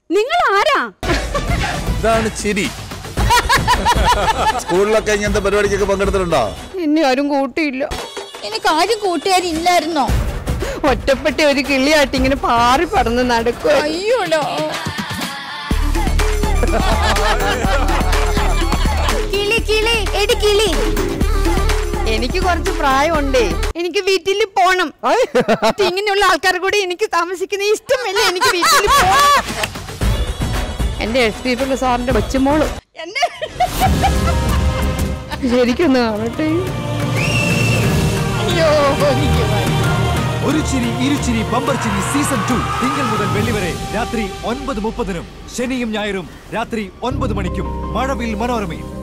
നിങ്ങൾ ആരാ ഇതാണ് ചിരി സ്കൂളിലൊക്കെ ഇങ്ങനത്തെ പരിപാടിക്കൊക്കെ പങ്കെടുത്തിട്ടുണ്ടോ എന്നെ ആരും കൂട്ടിയില്ല എനിക്ക് ആരും കൂട്ടുകാരില്ലായിരുന്നോ ഒറ്റപ്പെട്ട ഒരു കിളിയായിട്ട് ഇങ്ങനെ പാറി പറന്ന് നടക്കുക അയ്യോടോ കിളി കിളി എടി കിളി എനിക്ക് കുറച്ച് പ്രായമുണ്ടേ എനിക്ക് വീട്ടിൽ പോണം ഇങ്ങനെയുള്ള ആൾക്കാർ കൂടി എനിക്ക് താമസിക്കുന്ന ഇഷ്ടമില്ല എനിക്ക് വീട്ടിൽ പോണം എന്റെ എസ് പി പി സാറിന്റെ കൊച്ചുമോള് എന്നെ ശരിക്കൊന്ന് കാണട്ടെ അയ്യോ എനിക്ക് വയ്യ. ഒരു ചിരി ഇരുചിരി ബമ്പർ ചിരി സീസൺ ടു തിങ്കൾ മുതൽ വെള്ളി വരെ രാത്രി ഒൻപത് മുപ്പതിനും ശനിയും ഞായറും രാത്രി ഒൻപത് മണിക്കും മഴവിൽ മനോരമയിൽ